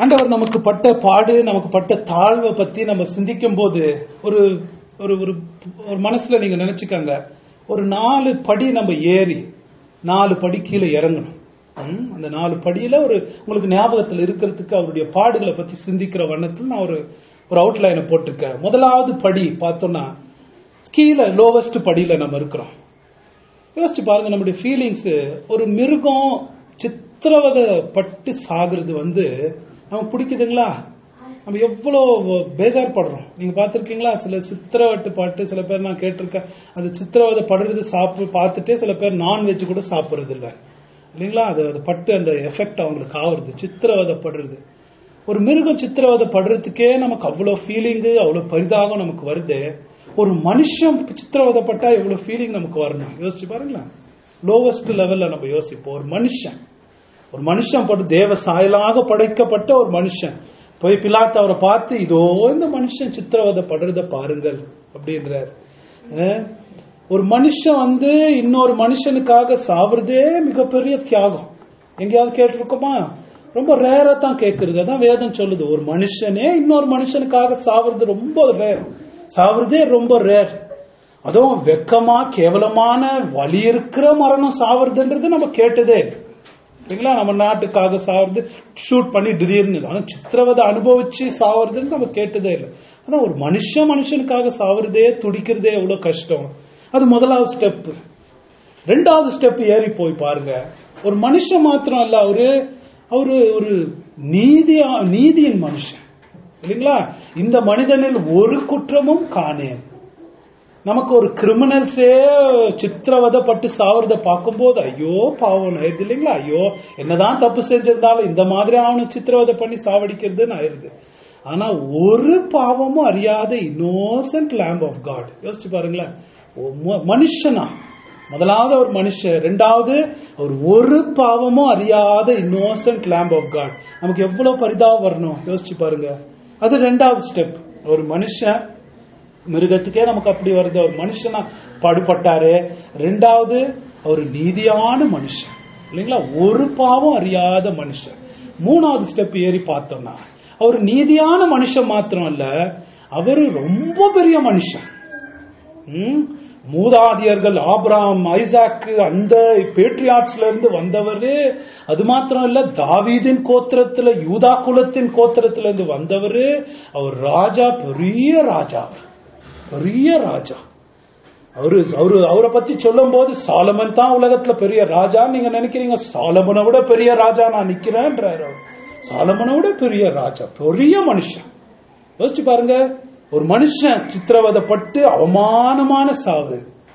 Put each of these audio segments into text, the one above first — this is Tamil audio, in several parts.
ஆண்டவர் நமக்கு பட்ட பாடு நமக்கு பட்ட தாழ்வை பத்தி நம்ம சிந்திக்கும் போது ஒரு ஒரு ஒரு ஒரு மனசுல நீங்க நினைச்சுக்கங்க ஒரு நாலு படி நம்ம ஏறி நாலு படி கீழே இறங்கணும் ம், அந்த நாலு படியில ஒரு உங்களுக்கு ஞாபகத்தில் இருக்கிறதுக்கு அவருடைய பாடுகளை பத்தி சிந்திக்கிற வண்ணத்தில் நான் ஒரு ஒரு அவுட்லைனை போட்டிருக்கேன் முதலாவது படி பார்த்தோம்னா கீழே லோவஸ்ட் படியில நம்ம இருக்கிறோம் யோசிச்சு பாருங்க நம்முடைய ஃபீலிங்ஸ் ஒரு மிருகம் சித்திரவதை பட்டு சாகுறது வந்து நமக்கு பிடிக்குதுங்களா நம்ம எவ்வளவு பேஜார் படுறோம் நீங்க பார்த்திருக்கீங்களா சில சித்திரவட்டு பாட்டு சில பேர் நான் கேட்டிருக்கேன் அது சித்திரவதை படுறது சாப்பிட்டு பார்த்துட்டே சில பேர் நான்வெஜ் கூட சாப்பிடுறது இல்ல இல்லைங்களா அது அது பட்டு அந்த எஃபெக்ட் அவங்களுக்கு ஆகுறது சித்திரவதை படுறது ஒரு மிருகம் சித்திரவதை படுறதுக்கே நமக்கு அவ்வளவு ஃபீலிங்கு அவ்வளவு பரிதாகம் நமக்கு வருது ஒரு மனுஷன் சித்திரவதைப்பட்டா எவ்வளவு ஃபீலிங் நமக்கு வரணும் யோசிச்சு பாருங்களேன் லோவஸ்ட் லெவல்ல நம்ம யோசிப்போம் ஒரு மனுஷன் ஒரு மனுஷன் பட்டு தேவ சாயலாக படைக்கப்பட்ட ஒரு மனுஷன் போய் பிலாத்து அவரை பார்த்து இதோ இந்த மனுஷன் சித்திரவதை படுறத பாருங்கள் அப்படின்றார் அஹ், ஒரு மனுஷன் வந்து இன்னொரு மனுஷனுக்காக சாவறதே மிகப்பெரிய தியாகம் எங்கேயாவது கேட்டிருக்கோமா ரொம்ப ரேரா தான் கேட்கறது அதான் வேதம் சொல்லுது ஒரு மனுஷனே இன்னொரு மனுஷனுக்காக சாவறது ரொம்ப ரேர் சாவறதே ரொம்ப ரேர் அதுவும் வெக்கமா கேவலமான வலி இருக்கிற மரணம் சாவறதுன்றது நம்ம கேட்டதே இல்லை. இல்லைங்களா நம்ம நாட்டுக்காக சாவறது ஷூட் பண்ணி திடீர்னு ஆனா சித்திரவதை அனுபவிச்சு சாவறதுன்னு நம்ம கேட்டதே இல்லை அதான் ஒரு மனுஷன் மனுஷனுக்காக சாவறதே துடிக்கிறதே எவ்வளவு கஷ்டம் அது முதலாவது ஸ்டெப் ரெண்டாவது ஸ்டெப் ஏறி போய் பாருங்க ஒரு மனுஷன் மாத்திரம் அல்ல அவரு அவரு ஒரு நீதியா நீதியின் மனுஷன் இல்லைங்களா இந்த மனிதனில் ஒரு குற்றமும் காணேன் நமக்கு ஒரு கிரிமினல்ஸே சித்திரவதைப்பட்டு சாவறத பார்க்கும்போது ஐயோ பாவம் ஆயிருது இல்லைங்களா ஐயோ என்னதான் தப்பு செஞ்சிருந்தாலும் இந்த மாதிரி அவனை சித்திரவதை பண்ணி சாவடிக்கிறதுன்னு ஆயிருது ஆனா ஒரு பாவமும் அறியாத இன்னோசன்ட் லேம்ப் ஆஃப் காட் யோசிச்சு பாருங்களேன் ஒ- ம- மனுஷனா முதலாவது ஒரு மனுஷன் ரெண்டாவது அவர் ஒரு பாவமும் அறியாத இன்னோசன்ட் லேம்ப் ஆஃப் காட் நமக்கு எவ்வளவு பரிதாபம் வரணும் யோசிச்சு பாருங்க அது ரெண்டாவது ஸ்டெப் ஒரு மனுஷன் மிருகத்துக்கே நமக்கு அப்படி வருது அவர் மனுஷனா பாடுபட்டாரு ரெண்டாவது அவர் நீதியான மனுஷன் இல்லைங்களா ஒரு பாவம் அறியாத மனுஷன் மூணாவது ஸ்டெப் ஏறி பார்த்தோம்னா அவர் நீதியான மனுஷன் மாத்திரம் இல்ல அவரு ரொம்ப பெரிய மனுஷன் ம்? மூதாதியர்கள் ஆபிராம் ஐசாக் அந்த பேட்ரியாட்ஸ்ல இருந்து வந்தவரு அது மாத்திரம் இல்ல தாவீதின் கோத்திரத்துல யூதா குலத்தின் கோத்திரத்துல இருந்து வந்தவரு அவர் ராஜா பெரிய ராஜா அவர். பெரிய ராஜா அவரு அவரு அவரை பத்தி சொல்லும் போது சாலமன் தான் உலகத்துல பெரிய ராஜா நீங்க நினைக்கிறீங்க சாலமனை விட பெரிய ராஜா நான் நிக்கிறேன்றாரு அவர் சாலமனை விட பெரிய ராஜா பெரிய மனுஷன் யோசிச்சு பாருங்க ஒரு மனுஷன் சித்திரவதைப்பட்டு அவமானமான சாவு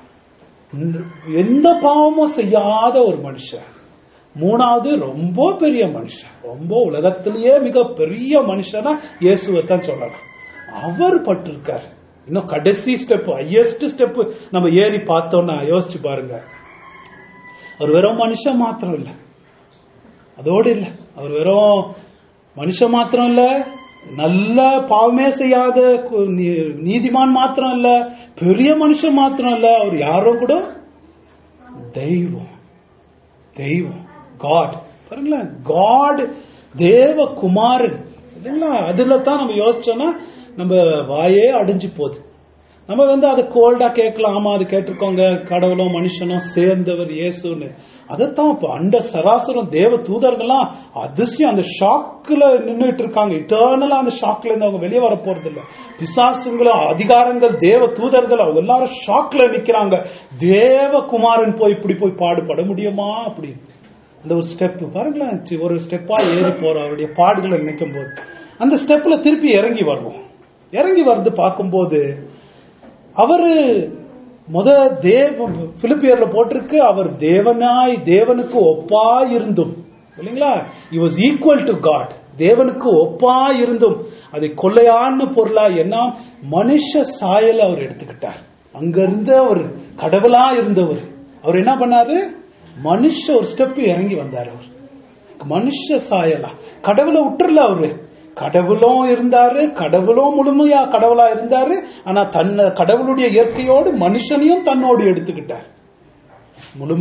எந்த பாவமும் செய்யாத ஒரு மனுஷன் மூணாவது ரொம்ப பெரிய மனுஷன் ரொம்ப உலகத்திலேயே மிக பெரிய மனுஷனா இயேசுவை தான் சொல்லலாம் அவர் பட்டிருக்காரு இன்னும் கடைசி ஸ்டெப் ஹையஸ்ட் ஸ்டெப் நம்ம ஏறி பார்த்தோம்னா யோசிச்சு பாருங்க அவர் வெறும் மனுஷன் மாத்திரம் இல்ல அதோடு இல்ல அவர் வெறும் மனுஷன் மாத்திரம் இல்ல நல்ல பாவமே செய்யாத கு- நீ- நீதிமான் மாத்திரம் இல்ல பெரிய மனுஷன் மாத்திரம் இல்ல அவர் யாரோ கூட தெய்வம் தெய்வம் காட் பாருங்களேன் காட் தேவ குமாரன் இல்லைங்களா அதுல தான் நம்ம யோசிச்சோம்னா நம்ம வாயே அடைஞ்சு போகுது நம்ம வந்து அதை கோல்டா கேட்கலாம் ஆமா அது கேட்டிருக்கோங்க கடவுளும் மனுஷனும் சேர்ந்தவர் இயேசுன்னு அதைத்தான் இப்ப அண்ட சராசரம் தேவ தூதர்கள்லாம் அதிசயம் அந்த ஷாக்ல நின்னுட்டு இருக்காங்க இட்டர்னலா அந்த ஷாக்ல இருந்து அவங்க வெளியே வர போறது இல்ல பிசாசுங்களும் அதிகாரங்கள் தேவ தூதர்கள் அவங்க எல்லாரும் ஷாக்ல நிக்கிறாங்க தேவ குமாரன் போய் இப்படி போய் பாடுபட முடியுமா அப்படி அந்த ஒரு ஸ்டெப் பாருங்களேன் சி- ஒரு ஸ்டெப்பா ஏறி போறோம் அவருடைய பாடுகளை நினைக்கும் போது அந்த ஸ்டெப்ல திருப்பி இறங்கி வருவோம் இறங்கி வந்து பார்க்கும்போது அவரு முத தேவ பிலிப்பியர்ல போட்டிருக்கு அவர் தேவனாய் தேவனுக்கு ஒப்பா இருந்தும் இல்லைங்களா he was equal to God தேவனுக்கு ஒப்பா இருந்தும் அதை கொள்ளையான பொருளா என்ன மனுஷ சாயல் அவர் எடுத்துக்கிட்டார் அங்க இருந்து அவர் கடவுளா இருந்தவர் அவர் என்ன பண்ணாரு மனுஷ ஒரு ஸ்டெப் இறங்கி வந்தார் அவர் மனுஷ சாயலா கடவுளை விட்டுறல அவரு கடவுளும் இருந்தாரு கடவுளும் முழுமையா கடவுளா இருந்தாரு ஆனா தன்னை கடவுளுடைய இயற்கையோடு மனுஷனையும் தன்னோடு எடுத்துக்கிட்டார்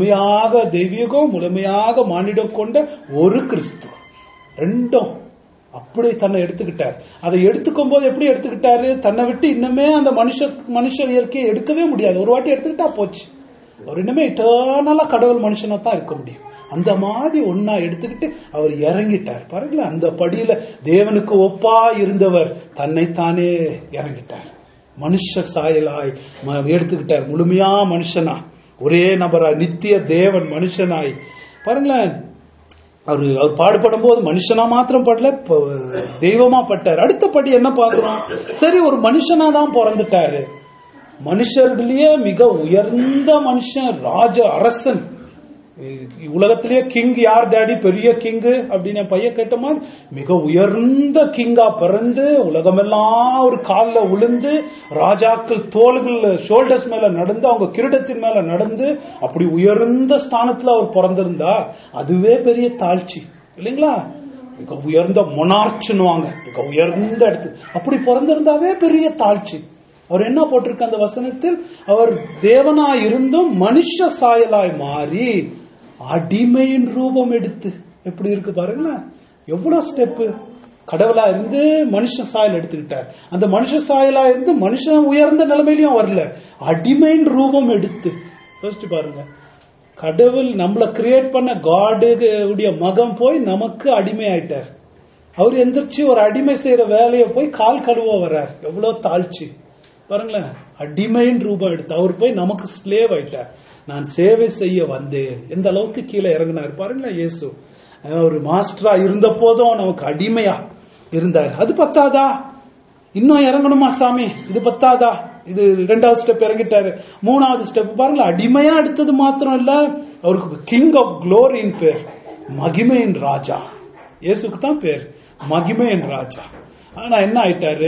முழுமையாக தெய்வீகம் முழுமையாக மானிடம் கொண்ட ஒரு கிறிஸ்து ரெண்டும் அப்படி தன்னை எடுத்துக்கிட்டார் அதை எடுத்துக்கும் போது எப்படி எடுத்துக்கிட்டாரு தன்னை விட்டு இன்னுமே அந்த மனுஷ மனுஷ இயற்கையை எடுக்கவே முடியாது ஒரு வாட்டி எடுத்துக்கிட்டா போச்சு அவர் இன்னுமே இட்டர்னலா கடவுள் மனுஷனா தான் இருக்க முடியும் அந்த மாதிரி ஒன்னா எடுத்துக்கிட்டு அவர் இறங்கிட்டார் பாருங்களேன் அந்த படியில தேவனுக்கு ஒப்பா இருந்தவர் தன்னைத்தானே இறங்கிட்டார் மனுஷ சாயலாய் ம- எடுத்துக்கிட்டார் முழுமையா மனுஷனா ஒரே நபரா நித்திய தேவன் மனுஷனாய் பாருங்களேன் அவர் அவர் பாடுபடும் போது மனுஷனா மாத்திரம் படல ப- தெய்வமா பட்டார் அடுத்த படி என்ன பார்க்கிறோம் சரி ஒரு மனுஷனா தான் பிறந்துட்டாரு மனுஷர்களையே மிக உயர்ந்த மனுஷன் ராஜ அரசன் இ- உலகத்திலேயே கிங் யார் டாடி பெரிய கிங் அப்படின்னு என் பையன் கேட்ட மாதிரி மிக உயர்ந்த கிங்கா பிறந்து உலகமெல்லாம் ஒரு காலில் விழுந்து ராஜாக்கள் தோள்கள் ஷோல்டர்ஸ் மேல நடந்து அவங்க கிரீடத்தின் மேல நடந்து அப்படி உயர்ந்த ஸ்தானத்துல அவர் பிறந்திருந்தா அதுவே பெரிய தாழ்ச்சி இல்லைங்களா மிக உயர்ந்த மொனார்ச்சுன்னுவாங்க மிக உயர்ந்த இடத்து அப்படி பிறந்திருந்தாவே பெரிய தாழ்ச்சி அவர் என்ன போட்டிருக்க அந்த வசனத்தில் அவர் தேவனாய் இருந்தும் மனுஷ சாயலாய் மாறி அடிமையின் ரூபம் எடுத்து எப்படி இருக்கு பாருங்களேன் எவ்வளவு ஸ்டெப் கடவுளா இருந்து மனுஷ சாயல் எடுத்துக்கிட்டார் அந்த மனுஷ சாயலா இருந்து மனுஷன் உயர்ந்த நிலைமையிலயும் வரல அடிமையின் ரூபம் எடுத்து யோசிச்சு பாருங்க கடவுள் நம்மள கிரியேட் பண்ண காடு உடைய மகன் போய் நமக்கு அடிமை ஆயிட்டார் அவர் எந்திரிச்சு ஒரு அடிமை செய்யற வேலையை போய் கால் கழுவ வர்றார் எவ்வளவு தாழ்ச்சி பாருங்களேன் அடிமையின் ரூபம் எடுத்து அவர் போய் நமக்கு ஸ்லேவ் ஆயிட்டார் நான் சேவை செய்ய வந்தேன் எந்த அளவுக்கு கீழே இறங்கினார் பாருங்களேன் இயேசு அஹ் ஒரு மாஸ்டரா இருந்த போதும் நமக்கு அடிமையா இருந்தார் அது பத்தாதா இன்னும் இறங்கணுமா சாமி இது பத்தாதா இது ரெண்டாவது ஸ்டெப் இறங்கிட்டாரு மூணாவது ஸ்டெப் பாருங்க அடிமையா எடுத்தது மாத்திரம் இல்ல அவருக்கு கிங் ஆஃப் குளோரின் பேர் மகிமையின் ராஜா இயேசுக்கு தான் பேர் மகிமையின் ராஜா ஆனா என்ன ஆயிட்டாரு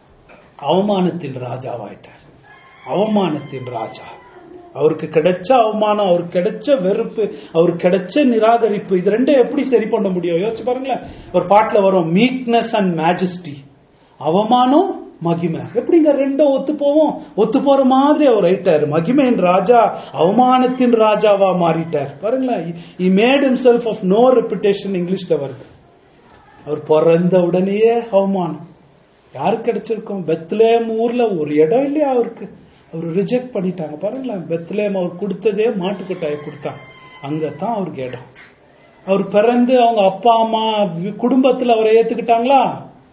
அவமானத்தின் ராஜாவாயிட்டார் அவமானத்தின் ராஜா அவருக்கு கிடைச்ச அவமானம் அவருக்கு கிடைச்ச வெறுப்பு அவருக்கு கிடைச்ச நிராகரிப்பு இது ரெண்டும் எப்படி சரி பண்ண முடியும் யோசிச்சு பாருங்களேன் ஒரு பாட்டுல வரும் மீக்னஸ் அண்ட் மேஜஸ்டி அவமானம் மகிமை எப்படிங்க ரெண்டும் ஒத்து போவோம் ஒத்து போற மாதிரி அவர் ஆயிட்டார் மகிமையின் ராஜா அவமானத்தின் ராஜாவா மாறிட்டார் பாருங்களேன் he made himself of no reputation இங்கிலீஷ்ல வருது அவர் பிறந்த உடனேயே அவமானம் யாருக்கு கிடைச்சிருக்கும் பெத்லேம் ஊர்ல ஒரு இடம் இல்லையா அவருக்கு அவர் ரிஜெக்ட் பண்ணிட்டாங்க பாருங்களேன் பெத்லேம் அவர் கொடுத்ததே மாட்டுக்கொட்டாயை கொடுத்தாங்க அங்கதான் அவருக்கு இடம் அவர் பிறந்து அவங்க அப்பா அம்மா வி- குடும்பத்துல அவரை ஏத்துக்கிட்டாங்களா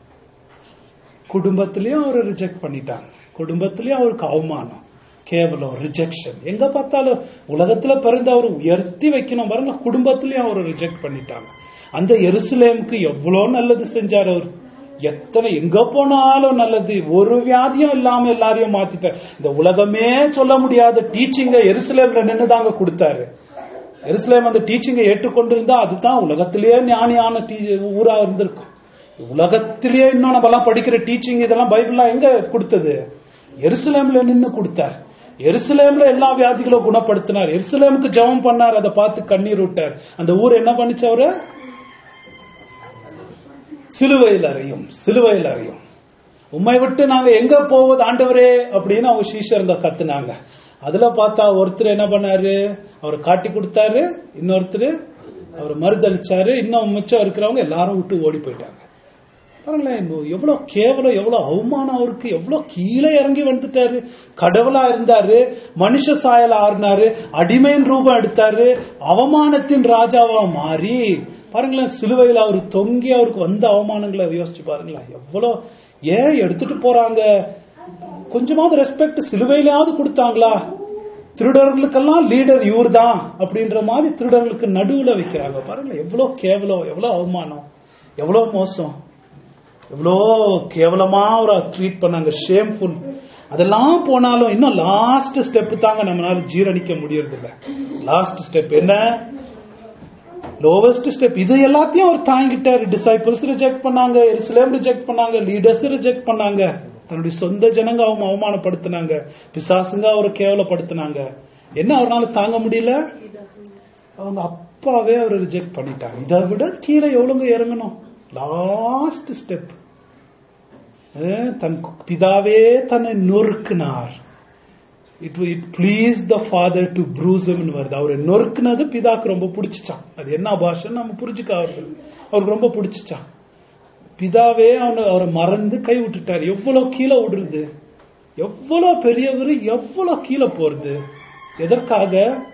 குடும்பத்திலயும் அவரை ரிஜெக்ட் பண்ணிட்டாங்க குடும்பத்திலயும் அவருக்கு அவமானம் கேவலம் ரிஜெக்ஷன் எங்க பார்த்தாலும் உலகத்துல பிறந்து அவர் உயர்த்தி வைக்கணும் பாருங்க குடும்பத்திலயும் அவரை ரிஜெக்ட் பண்ணிட்டாங்க அந்த எருசலேமுக்கு எவ்வளவு நல்லது செஞ்சார் அவர் எத்தனை எங்க போனாலும் நல்லது ஒரு வியாதியும் இல்லாம எல்லாரையும் மாத்திட்டார் இந்த உலகமே சொல்ல முடியாத டீச்சிங்க எருசலேம்ல நின்னுதாங்க கொடுத்தாரு எருசலேம் அந்த டீச்சிங்கை ஏற்றுக்கொண்டிருந்தா அதுதான் உலகத்திலேயே ஞானியான டீ ஊரா இருந்திருக்கும் உலகத்திலேயே இன்னும் நம்ம எல்லாம் படிக்கிற டீச்சிங் இதெல்லாம் பைபிள்லாம் எங்க கொடுத்தது எருசலேம்ல நின்னு கொடுத்தார் எருசலேம்ல எல்லா வியாதிகளும் குணப்படுத்தினார் எருசலேமுக்கு ஜெபம் பண்ணார் அதை பார்த்து கண்ணீர் விட்டார் அந்த ஊர் என்ன பண்ணுச்சு அவரு சிலுவையில் அறையும் சிலுவையில் அறையும் உம்மை விட்டு நாங்க எங்க போவது ஆண்டவரே அப்படின்னு அவங்க சீஷருங்க கத்துனாங்க அதுல பார்த்தா ஒருத்தர் என்ன பண்ணாரு அவரை காட்டி கொடுத்தாரு இன்னொருத்தர் அவரை மறுதளிச்சாரு இன்னும் மிச்சம் இருக்கிறவங்க எல்லாரும் விட்டு ஓடி போயிட்டாங்க பாருங்களேன் இப்போ எவ்வளவு கேவலம் எவ்வளவு அவமானம் அவருக்கு எவ்வளவு கீழே இறங்கி வந்துட்டாரு கடவுளா இருந்தாரு மனுஷ சாயல ஆறினாரு அடிமையின் ரூபம் எடுத்தாரு அவமானத்தின் ராஜாவா மாறி பாருங்களேன் சிலுவையில் அவர் தொங்கி அவருக்கு வந்த அவமானங்களை யோசிச்சு பாருங்களேன் எவ்வளவு ஏன் எடுத்துட்டு போறாங்க கொஞ்சமாவது ரெஸ்பெக்ட் சிலுவையிலாவது கொடுத்தாங்களா திருடர்களுக்கெல்லாம் லீடர் இவர் தான் அப்படின்ற மாதிரி திருடர்களுக்கு நடுவுல வைக்கிறாங்க பாருங்க எவ்வளவு கேவலம் எவ்வளவு அவமானம் எவ்வளவு மோசம் எவ்வளோ கேவலமா ஒரு ட்ரீட் பண்ணாங்க ஷேம்ஃபுல் அதெல்லாம் போனாலும் இன்னும் லாஸ்ட் ஸ்டெப் தாங்க நம்மளால ஜீரணிக்க முடியறது இல்ல லாஸ்ட் ஸ்டெப் என்ன லோவஸ்ட் ஸ்டெப் இது எல்லாத்தையும் அவர் தாங்கிட்டாரு டிசைபிள்ஸ் ரிஜெக்ட் பண்ணாங்க எருசலேம் ரிஜெக்ட் பண்ணாங்க லீடர்ஸ் ரிஜெக்ட் பண்ணாங்க தன்னுடைய சொந்த ஜனங்க அவங்க அவமானப்படுத்தினாங்க பிசாசுங்க அவரை கேவலப்படுத்தினாங்க என்ன அவரால் தாங்க முடியல அவங்க அப்பாவே அவரை ரிஜெக்ட் பண்ணிட்டாங்க இதை விட கீழே எவ்வளவுங்க இறங்கணும் லாஸ்ட் ஸ்டெப் தன் பிதாவே தன்னை நொறுக்கினார் it it please the father to ப்ரூசம்னு வருது அவரை நொறுக்குனது பிதாக்கு ரொம்ப பிடிச்சிச்சான் அது என்ன பாஷை நம்ம புரிஞ்சுக்க அவருக்கு அவருக்கு ரொம்ப பிடிச்சிச்சான் பிதாவே அவனை அவரை மறந்து கை விட்டுட்டார் எவ்வளவு கீழே விடுறது எவ்வளவு பெரியவர் எவ்வளவு கீழே போறது எதற்காக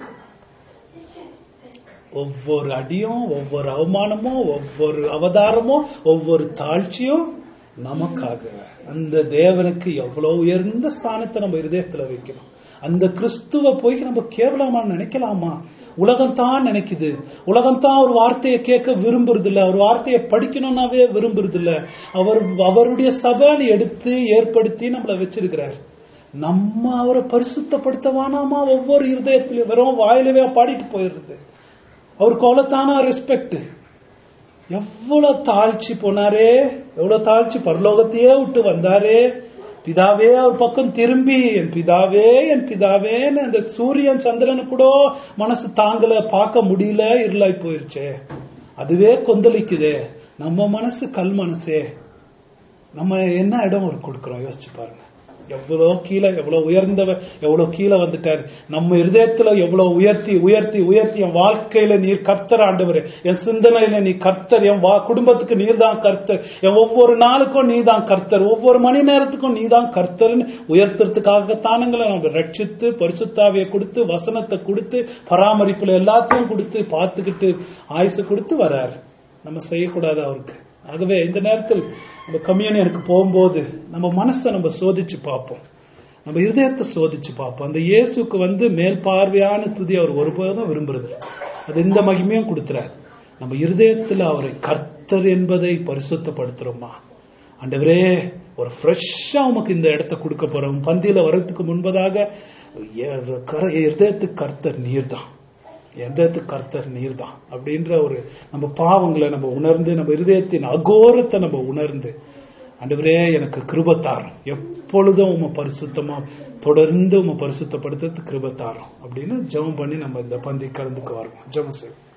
ஒவ்வொரு அடியும் ஒவ்வொரு அவமானமும் ஒவ்வொரு அவதாரமும் ஒவ்வொரு தாழ்ச்சியும் நமக்காக அந்த தேவனுக்கு எவ்வளவு உயர்ந்த ஸ்தானத்தை நம்ம இருதயத்துல வைக்கணும் அந்த கிறிஸ்துவ போய் நம்ம கேவலமா நினைக்கலாமா உலகம் தான் நினைக்குது உலகம் தான் ஒரு வார்த்தையை கேட்க விரும்புறது இல்ல ஒரு வார்த்தையை படிக்கணும்னாவே விரும்புறது இல்ல அவர் அவருடைய சபைன்னு எடுத்து ஏற்படுத்தி நம்மள வச்சிருக்கிறார் நம்ம அவரை பரிசுத்தப்படுத்தவானாமா ஒவ்வொரு இருதயத்திலும் வெறும் வாயிலவே பாடிட்டு போயிடுறது அவருக்கு அவ்வளவுதானா ரெஸ்பெக்ட் எவ்வளவு தாழ்ச்சி போனாரே எவ்வளவு தாழ்ச்சி பரலோகத்தையே விட்டு வந்தாரே பிதாவே அவர் பக்கம் திரும்பி என் பிதாவே என் பிதாவேன்னு அந்த சூரியன் சந்திரனு கூட மனசு தாங்கல பார்க்க முடியல இருளாய் போயிருச்சே அதுவே கொந்தளிக்குதே நம்ம மனசு கல் மனசே நம்ம என்ன இடம் ஒரு கொடுக்கிறோம் யோசிச்சு பாருங்க எவ்வளவு கீழே எவ்வளவு உயர்ந்தவர் எவ்வளவு கீழே வந்துட்டார் நம்ம இருதயத்துல எவ்வளவு உயர்த்தி உயர்த்தி உயர்த்தி என் வாழ்க்கையில நீர் கர்த்தர் ஆண்டவர் என் சிந்தனையில நீ கர்த்தர் என் வா- குடும்பத்துக்கு நீர் தான் கர்த்தர் என் ஒவ்வொரு நாளுக்கும் நீ தான் கர்த்தர் ஒவ்வொரு மணி நேரத்துக்கும் நீ தான் கர்த்தர்னு உயர்த்துறதுக்காகத்தானுங்களை நம்ம ரட்சித்து பரிசுத்தாவியை கொடுத்து வசனத்தை கொடுத்து பராமரிப்புல எல்லாத்தையும் கொடுத்து பார்த்துக்கிட்டு ஆயுசு கொடுத்து வரார் நம்ம செய்யக்கூடாது அவருக்கு ஆகவே இந்த நேரத்தில் நம்ம கம்யூனியனுக்கு போகும்போது நம்ம மனசை நம்ம சோதிச்சு பார்ப்போம் நம்ம இருதயத்தை சோதிச்சு பார்ப்போம் அந்த இயேசுக்கு வந்து மேல் பார்வையான துதி அவர் ஒருபோதும் விரும்புறது இல்ல. அது எந்த மகிமையும் கொடுத்துறாரு நம்ம இருதயத்துல அவரை கர்த்தர் என்பதை பரிசுத்தப்படுத்துறோமா ஆண்டவரே ஒரு ஃப்ரெஷ்ஷா உமக்கு இந்த இடத்தை கொடுக்க போறோம் பந்தியில வர்றதுக்கு முன்பதாக எ- கர- இருதயத்துக்கு கர்த்தர் நீர்தான் எந்தத்துக்கு கர்த்தர் நீர்தான் அப்படின்ற ஒரு நம்ம பாவங்களை நம்ம உணர்ந்து நம்ம இருதயத்தின் அகோரத்தை நம்ம உணர்ந்து ஆண்டவரே எனக்கு கிருபத்தாரம் எப்பொழுதும் உம பரிசுத்தமா தொடர்ந்து உம பரிசுத்தப்படுத்துறதுக்கு கிருபத்தாரம் அப்படின்னு ஜெபம் பண்ணி நம்ம இந்த பந்தி கலந்துக்கு வரோம் ஜெபம் செய்வோம்